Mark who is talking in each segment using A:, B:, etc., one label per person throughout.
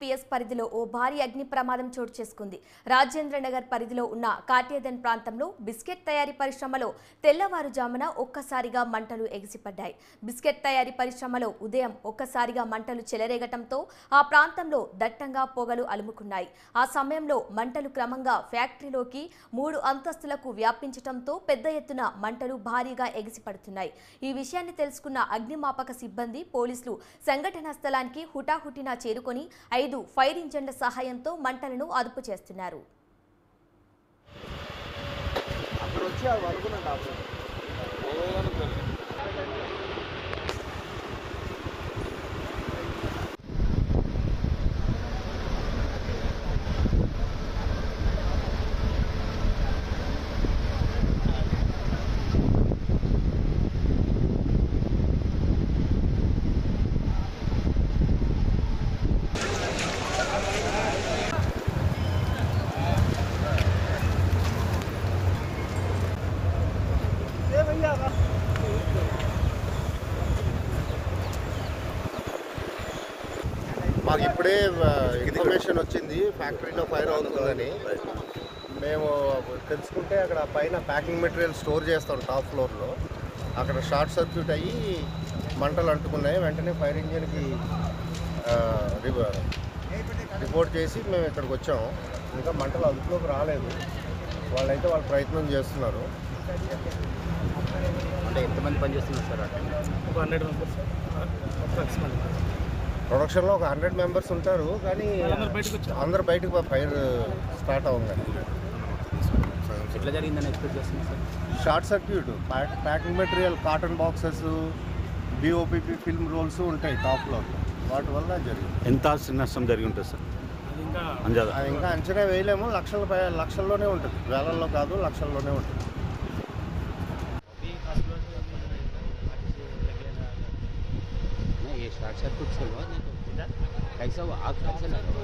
A: PS పరిధిలో ఓ భారీ అగ్ని ప్రమాదం చోటు చేసుకుంది రాజేంద్ర నగర్ పరిధిలో ఉన్న కాటేదన్ ప్రాంతంలో బిస్కెట్ తయారీ పరిశ్రమలో తెల్లవారుజామున ఒక్కసారిగా మంటలు ఎగిసిపడ్డాయి బిస్కెట్ తయారీ పరిశ్రమలో ఉదయం ఒక్కసారిగా మంటలు చెలరేగటంతో ఆ ప్రాంతంలో దట్టంగా పొగలు అలుముకున్నాయి ఆ సమయంలో మంటలు క్రమంగా ఫ్యాక్టరీలోకి మూడు అంతస్తులకు వ్యాపించటంతో పెద్ద ఎత్తున మంటలు భారీగా ఎగిసిపడుతున్నాయి ఈ విషయాన్ని తెలుసుకున్న అగ్నిమాపక సిబ్బంది పోలీసులు సంఘటనా స్థలానికి హుటాహుటిన చేరుకొని ఐదు ఫైర్ ఇంజన్ల సహాయంతో మంటలను అదుపు చేస్తున్నారు
B: అక్కడ వచ్చి అది అనుకున్నాను డాక్టర్
C: మాకు ఇప్పుడే ఇన్ఫర్మేషన్ వచ్చింది ఫ్యాక్టరీలో ఫైర్ అవుతుందని మేము తెలుసుకుంటే అక్కడ పైన ప్యాకింగ్ మెటీరియల్ స్టోర్ చేస్తాం టాప్ ఫ్లోర్లో అక్కడ షార్ట్ సర్క్యూట్ అయ్యి మంటలు అంటుకున్నాయి వెంటనే ఫైర్ ఇంజిన్కి రిపోర్ట్ చేసి మేము ఇక్కడికి వచ్చాము ఇంకా మంటలు అదుపులోకి రాలేదు వాళ్ళైతే వాళ్ళు ప్రయత్నం చేస్తున్నారు
D: అంటే ఎంతమంది పనిచేస్తున్నారు సార్ అక్కడ
B: ఒక హండ్రెడ్ మెంబర్స్ అప్రాక్సిమేట్
C: ప్రొడక్షన్లో ఒక హండ్రెడ్ మెంబర్స్ ఉంటారు కానీ
B: వాళ్ళందరూ బయటకు వచ్చారు.
C: అందరు బయటకు ఫైర్ స్టార్ట్ అవుతుంది
D: ఎట్లా జరిగిందని ఎక్స్పెక్ట్ చేస్తున్నారు sir
C: short circuit pack packing material cotton boxes BOPP film rolls ఉంటాయి టాప్లో వాటి వల్ల జరిగింది
E: ఎంత ఆస్తి నష్టం జరిగి ఉంటుంది సార్
B: అది ఇంకా
E: అంజాదా
C: అది ఇంకా అంచనా వేయలేము లక్షల పై లక్షల్లోనే ఉంటుంది వేలల్లో కాదు లక్షల్లోనే ఉంటుంది
D: नहीं ये शॉर्ट सर्किट से हुआ नहीं तो कैसा हुआ आग कैसे लगा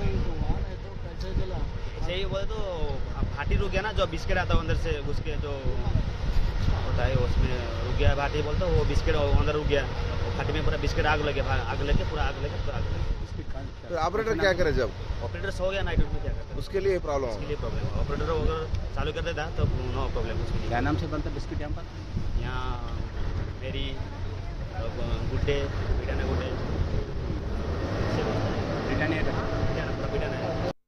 F: ऐसे ही बोले तो भाटी रुक गया ना जो बिस्किट आता है अंदर से उसके जो होता है उसमें रुक गया भाटी बोलते वो बिस्किट अंदर रुक गया वो भाटी में पूरा बिस्किट आग लगे भा- आग लगे पूरा आग लगे पूरा आग लगे
D: तो
G: ऑपरेटर क्या करे जब
F: ऑपरेटर सो गया नाइट में क्या करता है
G: उसके लिए प्रॉब्लम
F: उसके लिए प्रॉब्लम है ऑपरेटर अगर चालू कर देता तो नो प्रॉब्लम उसके लिए
D: क्या नाम से बनता बिस्किट यहाँ पर
F: यहाँ मेरी गुड डे बिटाना गुड डे
D: ब्रिटानिया का
F: बिटाना पूरा बिटाना है